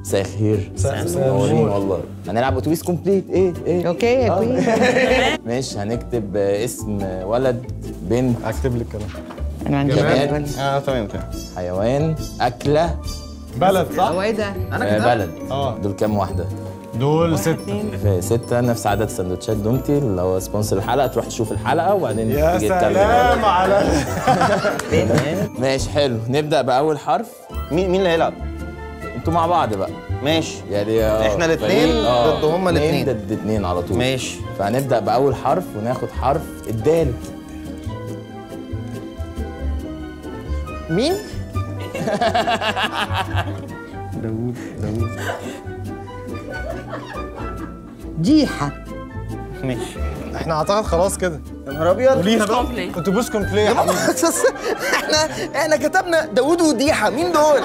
مساء الخير مساء منورين النور. والله هنلعب اتوبيس كومبليت ايه ايه اوكي يا آه. كوين ماشي هنكتب آه، اسم ولد بنت هكتب لك كلام انا عندي جماد. بلد. اه تمام تمام حيوان اكله بلد صح؟ هو ايه ده؟ آه، بلد اه. دول كام واحده دول ستة في ستة نفس عدد سندوتشات دومتي اللي هو سبونسر الحلقة تروح تشوف الحلقة وبعدين يا تيجي تكمل. سلام على ماشي حلو نبدأ بأول حرف مين مين اللي هيلعب؟ انتوا مع بعض بقى ماشي يعني آه، إحنا الاتنين فريق- آه، ضد هما اتنين الاتنين. ضد اتنين على طول ماشي فهنبدأ بأول حرف وناخد حرف الدال مين؟ جيحة ماشي احنا اعتقد خلاص كده يا نهار ابيض قوليها بقى كومبلي. اتوبيس كومبلي يا حبيبي احنا احنا كتبنا داوود وديحه مين دول؟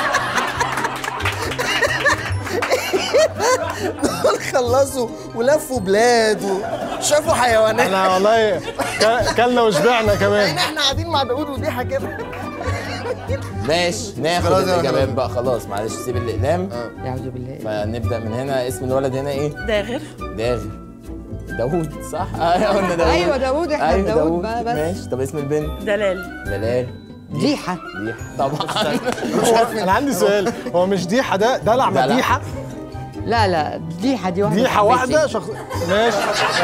دول خلصوا ولفوا بلاد وشافوا حيوانات احنا والله ك- كلنا وشبعنا كمان احنا قاعدين مع داوود وديحه كده ماشي ناخد خلاص يا الإجابات خلاص. بقى خلاص معلش سيب الأقلام يعوذ بالله فنبدأ من هنا اسم الولد هنا إيه؟ داغر داغر داود صح؟ ايوه قلنا داود أيوة داوود، إحنا ايوه داوود داود بقى بس. ماشي طب اسم البنت دلال دلال جيحة دي طبعا انا عندي سؤال هو مش ديحه ده دلع دلع. مديحه لا لا جيحة دي واحدة ديحه صاحبتي. واحده شخص ماشي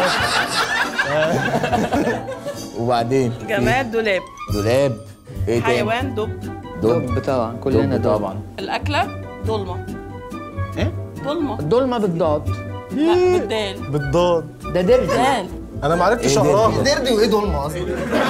وبعدين جماد دولاب دولاب ايه تاني؟ حيوان دب دب طبعا كلنا دب دب طبعا الأكلة ضلمة ايه؟ ضلمة الضلمة بالضاد لا بالدال بالضاد ده درد دال انا ما عرفتش إيه ده؟ اقراها دردي وايه دول اصلا؟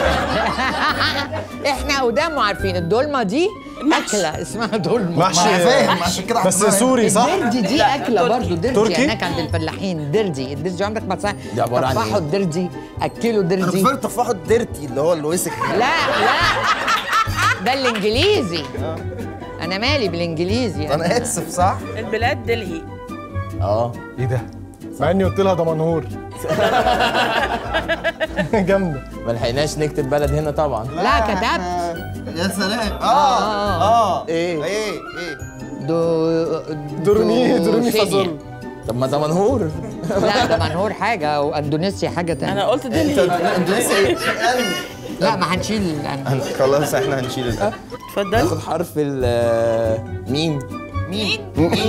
احنا قدام وعارفين الدولمة دي أكلة اسمها دولمة محشي انا فاهم عشان كده بس حطيناها هنا. سوري صح؟ الدردي دي أكلة برضه دردي تركي؟ هناك عند الفلاحين دردي الدردي عمرك ما تسمع دي عبارة عن طفحوا إيه؟ الدردي أكلوا انا دردي فاكر تفاحه الديرتي اللي هو الوسخ لا لا ده الانجليزي انا مالي بالانجليزي انا اسف صح؟ البلاد دلهي اه ايه ده؟ مع اني قلت لها دمنهور جامده ما لحقناش نكتب بلد هنا طبعا لا كتبت يا سلام اه اه ايه ايه ايه دو دروني دروني دوسينيا. فازول طب ما ده منهور لا ده منهور حاجه واندونيسيا حاجه أنا تانية قلت انت دلهي انت لسه ايه؟ لا ما هنشيل الأن- خلاص احنا هنشيل ده اتفضل ناخد حرف الميم مين؟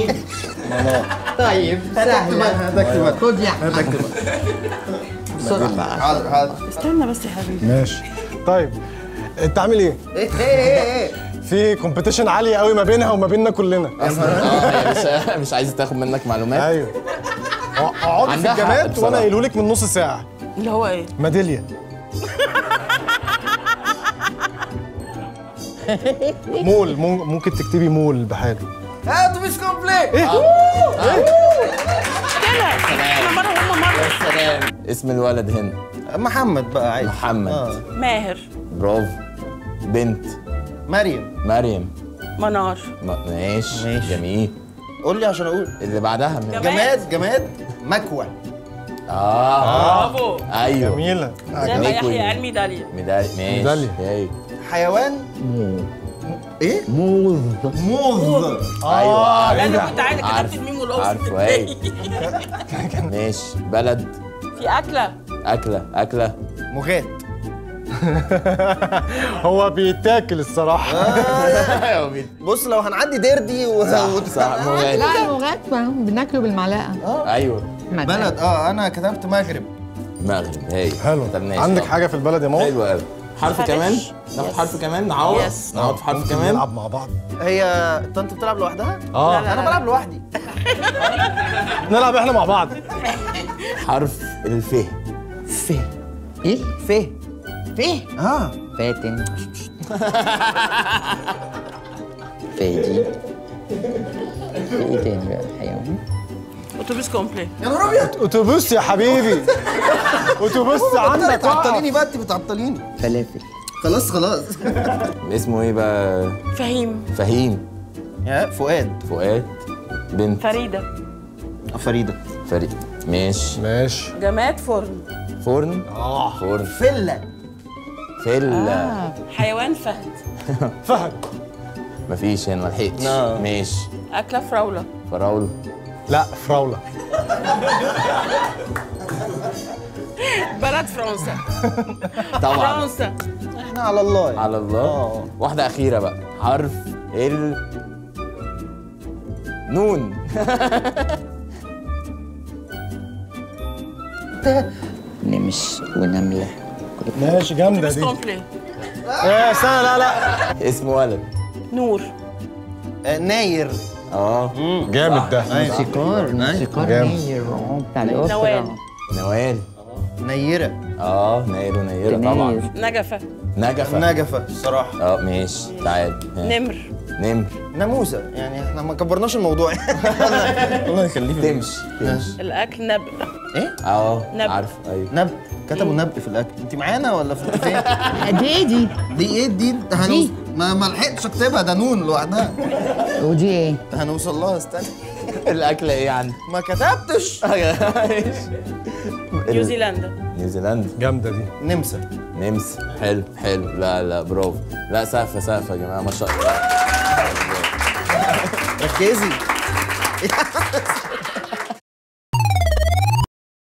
طيب سهله هتكتب خد يا احمد هتكتب بسرعه بقى حاضر حاضر استنى بس يا حبيبي ماشي طيب انت عامل ايه؟ ايه ايه ايه ايه في كومبيتيشن عالي قوي ما بينها وما بيننا كلنا اصلا اه هي مش مش عايزه تاخد منك معلومات ايوه اقعدي في عندها حق الجماد وانا بصراحة. قايله لك من نص ساعه اللي هو إيه؟ ميداليه مول مم- ممكن تكتبي مول بحاله ها اتوبيس كومبليت كده احنا مرة وهم مرة سلام اسم الولد هنا محمد بقى عادي محمد آه. ماهر برافو بنت مريم مريم منار ما- ماشي ماشي. جميل قول لي عشان اقول اللي بعدها من جماد. جماد جماد مكوى اه برافو ايوه جميله زي ما ميكوي. يحيى علمي داليا ميدالية ماشي ميدالية. هاي. حيوان ايه؟ موز موز ايوه عارف. انا كنت عايزه كتبت عارفه الميم والاوس عارفه اي ماشي بلد في اكله اكله اكله مغات هو بيتاكل الصراحه بص لو هنعدي دردي و... صح صح مغاد لا المغات بناكله بالمعلقه ايوه ما بلد اه انا كتبت مغرب مغرب هاي حلو كتبناش عندك طبعا. حاجه في البلد يا ماما حلو قوي حرف معلش. كمان ناخد حرف كمان نعوض يس. نعوض في حرف ممكن كمان نلعب مع بعض هي طنط بتلعب لوحدها؟ اه لا، انا بلعب لوحدي نلعب احنا مع بعض حرف الف ف ايه ف ف اه فاتن فادي في ايه تاني بقى حيوان اتوبيس كومبلي يا نهار ابيض اتوبيس يا حبيبي اتوبيس عندك وقف. بتعطليني بقى انت بتعطليني فلافل خلاص خلاص اسمه ايه بقى فهيم فهيم يا فؤاد فؤاد بنت فريده فريده فريق ماشي ماشي جماد فرن فرن اه فرن فله فيلا اه حيوان فهد فهد مفيش هنا ملحقتش آه. ماشي اكله فراوله فراولة لا فراوله بلد فرنسا طبعا فرنسا احنا على الله على الله آه. واحدة أخيرة بقى حرف ال نون نمس ونملة ماشي جامده اتوبيس دي كومبلي ايه استنى لا لا اسم ولد نور آه، ناير اه جامد ده موسيقار موسيقار جامد. ناير اه بتاع الأوبرا نوال نوال نيرة اه ناير ونيرة طبعا ناير. نجفة نجفة نجفة الصراحة اه ماشي تعال ها. نمر نمر ناموسة يعني احنا ما كبرناش الموضوع الله يخليه في تمشي تمشي الأكل نبق ايه اه نبق. عارف ايوه نب كتبوا نب في الاكل انت معانا ولا في فين دي ايه دي؟ دي ايه دي انت هنوصل ما ما لحقتش اكتبها ده نون لوحدها ودي ايه؟ هنوصل لها استنى الأكلة ايه عندك؟ ما كتبتش نيوزيلندا نيوزيلندا جامده دي نمسا نمس حلو حلو لا لا برافو لا سقفة سقفة يا جماعة ما شاء الله ركزي